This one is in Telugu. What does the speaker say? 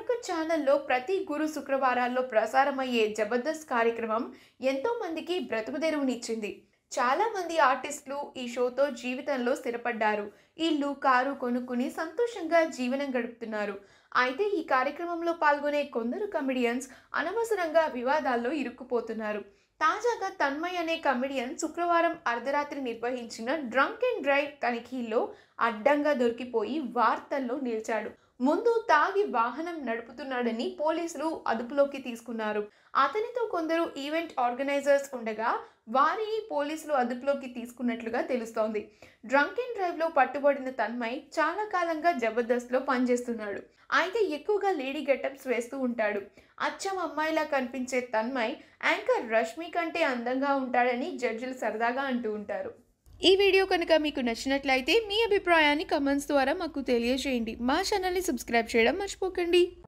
మరొక ఛానల్లో ప్రతి గురు శుక్రవారాల్లో ప్రసారమయ్యే జబర్దస్త్ కార్యక్రమం ఎంతో మందికి బ్రతుకుదెరువునిచ్చింది చాలా మంది ఆర్టిస్టులు ఈ షోతో జీవితంలో స్థిరపడ్డారు ఇల్లు కారు కొనుక్కుని సంతోషంగా జీవనం గడుపుతున్నారు అయితే ఈ కార్యక్రమంలో పాల్గొనే కొందరు కమెడియన్స్ అనవసరంగా వివాదాల్లో ఇరుక్కుపోతున్నారు తాజాగా తన్మయ్ అనే కమెడియన్ శుక్రవారం అర్ధరాత్రి నిర్వహించిన డ్రంక్ అండ్ డ్రైవ్ తనిఖీల్లో అడ్డంగా దొరికిపోయి వార్తల్లో నిలిచాడు ముందు తాగి వాహనం నడుపుతున్నాడని పోలీసులు అదుపులోకి తీసుకున్నారు అతనితో కొందరు ఈవెంట్ ఆర్గనైజర్స్ ఉండగా వారిని పోలీసులు అదుపులోకి తీసుకున్నట్లుగా తెలుస్తోంది డ్రంక్ అండ్ డ్రైవ్లో పట్టుబడిన తన్మయ్ చాలా కాలంగా జబర్దస్త్లో పనిచేస్తున్నాడు అయితే ఎక్కువగా లేడీ గెటప్స్ వేస్తూ ఉంటాడు అచ్చం అమ్మాయిలా కనిపించే తన్మయ్ యాంకర్ రష్మి కంటే అందంగా ఉంటాడని జడ్జిలు సరదాగా అంటూ ఉంటారు ఈ వీడియో కనుక మీకు నచ్చినట్లయితే మీ అభిప్రాయాన్ని కమెంట్స్ ద్వారా మాకు తెలియజేయండి మా ఛానల్ని సబ్స్క్రైబ్ చేయడం మర్చిపోకండి